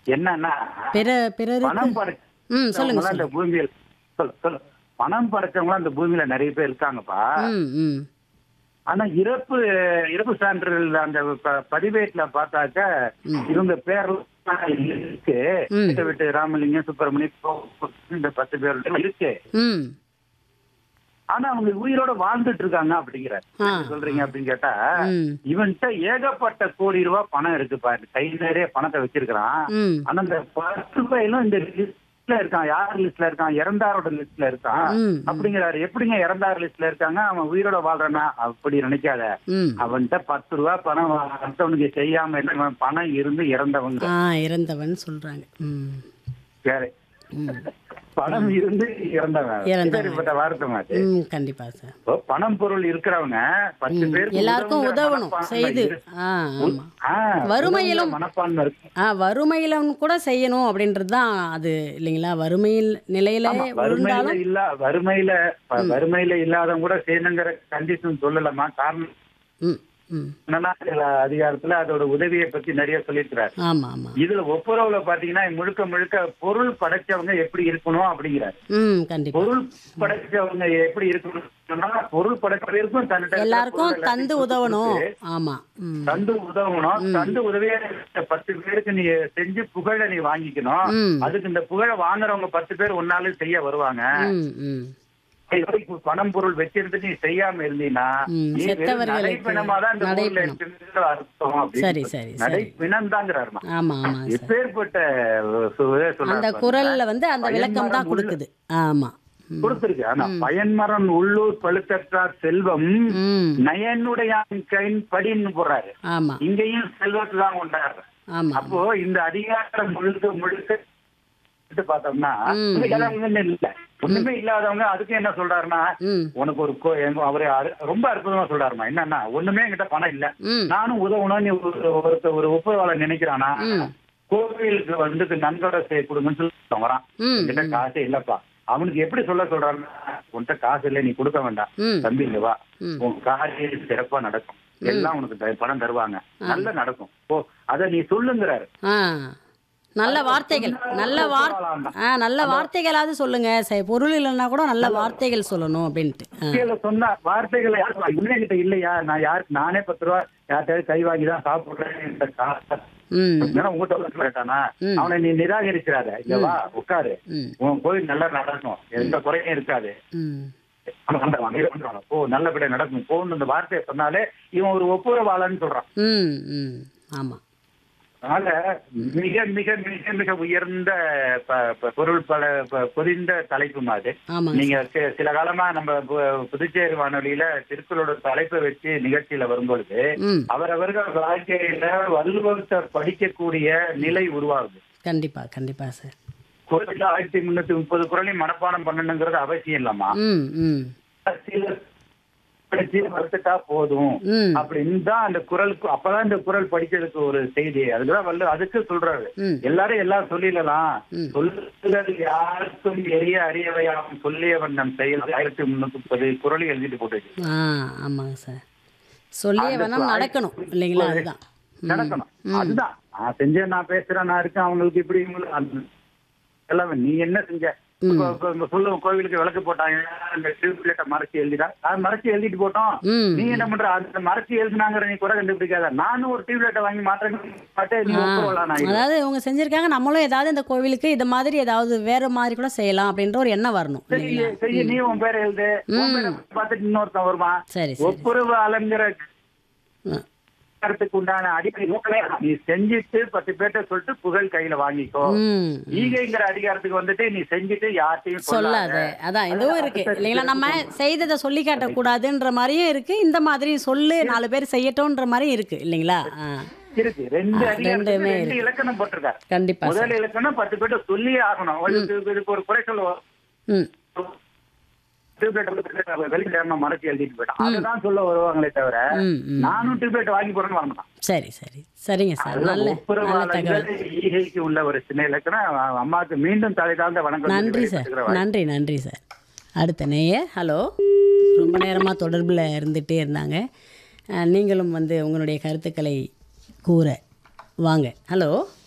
என்னன்னா பிற பிறருக்கு பணம் படைச்ச ம் சொல்லுங்க இந்த சொல்லுங்க பூமியில் சொல்லு சொல்லு பணம் படைச்சவங்க அந்த பூமியில நிறைய பேர் இருக்காங்கப்பா ம் ம் ஆனா இறப்பு இறப்பு சான்றிதழ் அந்த ப- பதிவேட்டுல பார்த்தாக்க இவங்க பேர்லாம் இருக்கு ம். வீட்டை விட்டு ராமலிங்கம் சுப்பிரமணியம் இந்த பத்து பேர் இருக்கு ம் ஆனா அவங்க உயிரோட வாழ்ந்துட்டு இருக்காங்க அப்படிங்கிறார் ஆ. என்ன சொல்றீங்க அப்படின்னு கேட்டா ம் இவன்கிட்ட ஏகப்பட்ட கோடி ரூபாய் பணம் இருக்கு பாரு கை நிறைய பணத்தை வச்சிருக்கிறான் ம் ஆனா இந்த பத்து ரூபாயிலும் இந்த லிஸ்ட்ல இருக்கான் யார் லிஸ்ட்ல இருக்கான் இறந்தாரோட லிஸ்ட்ல இருக்கான் ம். அப்படிங்கிறாரு எப்படிங்க இறந்தார் லிஸ்ட்ல இருக்காங்க அவன் உயிரோட வாழ்றானா அப்படி நினைக்காத ம் அவன்கிட்ட பத்து ரூபா பணம் அடுத்தவனுக்கு செய்யாம இருந்தவன் பணம் இருந்து இறந்தவங்க ஆ இறந்தவன் சொல்றாங்க ம் வேற ம் பணம் இருந்து இறந்தவன் இறந்தவன். இப்படிப்பட்ட வார்த்தை மாதிரி ம் கண்டிப்பா சார் இப்போ பணம் பொருள் இருக்கிறவங்க பத்து பேருக்கு எல்லாருக்கும் உதவுங்கிற உதவணும் மனப்பான்மை செய்து இரு- ஆ ஆமா ஆ, வறுமையிலும் உதவுங்கிற மனப்பான்மை இருக்கு ஆ வறுமையிலும் கூட செய்யணும் அப்படின்றது தான் அது இல்லைங்களா வறுமையில் நிலையில வறுமையில விழுந்தாலும் இல்ல வறுமையில வ- வறுமையில இல்லாதவங்க கூட செய்யணுங்கிற கண்டிஷன் சொல்லலாமா காரணம் ம் ம் என்னன்னா சில அதிகாரத்துல அதோட உதவியை பத்தி நிறைய சொல்லியிருக்கிறார் ஆமா ஆமா இதுல ஒப்புரவுல பாத்தீங்கன்னா முழுக்க முழுக்க பொருள் படைச்சவங்க எப்படி இருக்கணும் அப்படிங்கிறார் ம் கண்டிப்பா பொருள் படைச்சவங்க எப்படி இருக்கணும்னா பொருள் படைச்சவருக்கும் தன்னிட்ட எல்லாருக்கும் பொருள் தந்து எல்லாத்தையும் உதவணும் கொடுத்து, ஆமா ம் தந்து உதவணும் தந்து உதவியா இந்த பத்து பேருக்கு நீ செஞ்சு புகழ நீ வாங்கிக்கணும் ம் அதுக்கு இந்த புகழ வாங்குறவங்க பத்து பேர் ஒன்னாலும் செய்ய வருவாங்க ம் ம் இப்ப பணம் பொருள் வச்சிருந்து நீ செய்யாம இருந்தீங்கன்னா ம், நீ வெறும் செத்தவர்களுக்கு நடைப்பிணமா தான் இந்த ஊர்ல நடைப்பிணம். இருக்குன்னு அர்த்தம் அப்படின்னு சரி சொல்லி. சரி சரி நடைப்பிணம் தாங்கிறாருமா ஆமா ஆமா சார் எப்பேற்பட்ட சு- இதை சொல்றாரு அந்த பாருங்க. குரல்ல வந்து அந்த விளக்கம் தான் பயன்மரம் கொடுக்குது ஆமா ம். கொடுத்திருக்கு ஆனா பயன்மரம் உள்ளூர் பழுத்தற்றார் செல்வம் ம் நயனுடைய கைன் படின்னு போடுறாரு ஆமா இங்கேயும் செல்வத்தை தான் கொண்டாடுற ஆமா அப்போ இந்த அதிகாரம் முழுக்க முழுக்க எடுத்து பார்த்தோம்னா ம், இல்லாதவங்கன்னு இல்ல ஒண்ணுமே இல்லாதவங்க அதுக்கு என்ன சொல்றாருன்னா ம் உனக்கு ஒரு கோ- எங்க- அவரு அரு- ரொம்ப அற்புதமா சொல்றாருமா என்னன்னா ஒண்ணுமே என்கிட்ட பணம் இல்ல ம் நானும் உதவணும்னு ஒரு ஒருத்த ஒரு ஒப்புரவாளர் நினைக்கிறானா ம் கோவிலுக்கு வந்து நன்கொடை செய்ய கொடுங்கன்னு சொல்லி வரான் ம் என்கிட்ட காசே இல்லப்பா அவனுக்கு எப்படி சொல்ல சொல்றாருன்னா உன்கிட்ட காசு இல்லை நீ கொடுக்க வேண்டாம் ம் தம்பி இங்க வா ம். உன் காரியம் சிறப்பா நடக்கும் எல்லாம் உனக்கு த- பணம் தருவாங்க நல்லா நடக்கும் ஓ அத நீ சொல்லுங்கிறாரு ஆ நல்ல வார்த்தைகள் நல்ல வார் ஆ நல்ல வார்த்தைகளாவது சொல்லுங்க சரி பொருள் இல்லைன்னா கூட நல்ல வார்த்தைகள் சொல்லணும் அப்படின்ட்டு ஆ வார்த்தைகளை சொன்னா வார்த்தைகளை யார் இன்னும் கிட்ட இல்லையா நான் யாருக்கு நானே பத்து ரூபா யார்கிட்ட கை வாங்கி தான் சாப்பிடுறேன் இந்த காசை ம் இல்லைன்னா உங்ககிட்ட வந்து கேட்டானா ம். அவனை நீ நிராகரிச்சிடாத இங்க வா உட்காரு ம் உன் கோயில் நல்லா நடக்கும் எந்த குறையும் இருக்காது ம் அவன் வந்துடுவான், இவன் வந்துடுவான். ஓ நல்லபடியா நடக்கும் போன்னு இந்த வார்த்தையை சொன்னாலே இவன் ஒரு ஒப்புரவாளன்னு சொல்றான் ம் ம் ஆமாம் அதனால மிக மிக மிக மிக உயர்ந்த ப- ப- பொருள் பல ப- பொதிந்த தலைப்பு மாதிரி ஆமாங்க நீங்க சி- சில காலமா நம்ம பு- புதுச்சேரி வானொலியில திருக்குறளோட தலைப்பை வச்சு நிகழ்ச்சியில வரும்பொழுது ம் அவரவர்கள் வாழ்க்கையில வள்ளுவத்தை படிக்கக்கூடிய நிலை உருவாகுது கண்டிப்பா கண்டிப்பா சார் கோயில்ல ஆயிரத்தி முன்னூத்தி முப்பது குரலையும் மனப்பாடம் பண்ணணுங்கிறது அவசியம் இல்லம்மா ம் ம் சில படிச்சு வளர்த்துட்டா போதும் ம் அப்படின்னு தான் அந்த குரலுக்கு அப்பதான் இந்த குரல் படிக்கிறதுக்கு ஒரு செய்தி அதுக்குதான் வல்ல அதுக்கு சொல்றாரு ம் எல்லாரும் எல்லாம் சொல்லிடலாம் ம். சொல்லுகிறது யாருக்கும் எரிய அறியவையாகும் சொல்லியவன் நம் செயல் ஆயிரத்தி முன்னூத்தி முப்பது குரலை எழுதிட்டு போட்டு ஆ ஆமாங்க சார் சொல்லியே அந்த வேணாம் ஆயிரத்தி நடக்கணும் இல்லைங்களா அதுதான் ம். நடக்கணும் அதுதான் நான் செஞ்சேன் நான் பேசுறேன் நான் இருக்கேன் அவங்களுக்கு இப்படி இவங்களுக்கு அந்த- எல்லாம் நீ என்ன செஞ்ச இப்போ இப்போ இந்த சொல்ல கோவிலுக்கு விளக்கு போட்டாங்க அந்த டியூப்லைட்டை மறைச்சு எழுதிடா அது மறைச்சு எழுதிட்டு போட்டோம் ம் நீ என்ன பண்ற அந்த மறைச்சு எழுதினாங்கிற நீ குறை கண்டுபிடிக்காத நானும் ஒரு டியூப்லைட்டை வாங்கி மாற்றேன் மாட்டே நீ ஒப்புரவலாம் நான் அதாவது இவங்க செஞ்சிருக்காங்க நம்மளும் ஏதாவது இந்த கோவிலுக்கு இது மாதிரி ஏதாவது வேற மாதிரி கூட செய்யலாம் அப்படின்ற ஒரு எண்ணம் வரணும் இல்லைங்களா செய்ய செய்ய நீ உன் பேரை எழுது உன் பேரை பார்த்துட்டு இன்னொருத்தன் வருவான் சரி சரி ஒப்புரவு அலங்கிற ம். கருத்துக்கு உண்டான அடிப்படை நோக்கமே நீ செஞ்சுட்டு பத்து பேர்ட்ட சொல்லிட்டு புகழ் கையில வாங்கிக்கோ ம் ஈகைங்கிற அதிகாரத்துக்கு வந்துட்டு நீ செஞ்சுட்டு யார்ட்டையும் சொல்லாத சொல்லாத அதான் இதுவும் இருக்கு இல்லைங்களா நம்ம செய்ததை சொல்லி காட்டக்கூடாதுன்ற மாதிரியும் இருக்கு இந்த மாதிரி சொல்லு நாலு பேர் செய்யட்டும்ன்ற மாதிரியும் இருக்கு இல்லைங்களா ஆ இருக்கு ரெண்டு அதிகாரத்துக்கு ரெண்டுமே ரெண்டு இலக்கணம் போட்டிருக்காரு கண்டிப்பா சார் முதல் இலக்கணம் பத்து பேர்ட்ட சொல்லியே ஆகணும் இதுக்கு இதுக்கு ஒரு குறை சொல்லுவோம் ம் டியூப்லைட் வெளிக்கிடாம மறைச்சு எழுதிட்டு போயிட்டான் அதுதான் சொல்ல வருவாங்களே தவிர ம் ம் நானும் டியூப்லைட் வாங்கி போறேன்னு வரமாட்டான் சரி சரி சரிங்க சார் அதுதான் நல்ல நல்ல ஒப்புரவாளர்கள் தகவல் ஈகைக்கு உள்ள ஒரு சின்ன இலக்கணம் அம்மாவுக்கு மீண்டும் தலை தாழ்ந்த வணக்கம் நன்றி சார் நன்றி நன்றி சார் அடுத்த நேயர் ஹலோ ரொம்ப நேரமாக தொடர்பில் இருந்துகிட்டே இருந்தாங்க அஹ், நீங்களும் வந்து உங்களுடைய கருத்துக்களை கூற வாங்க ஹலோ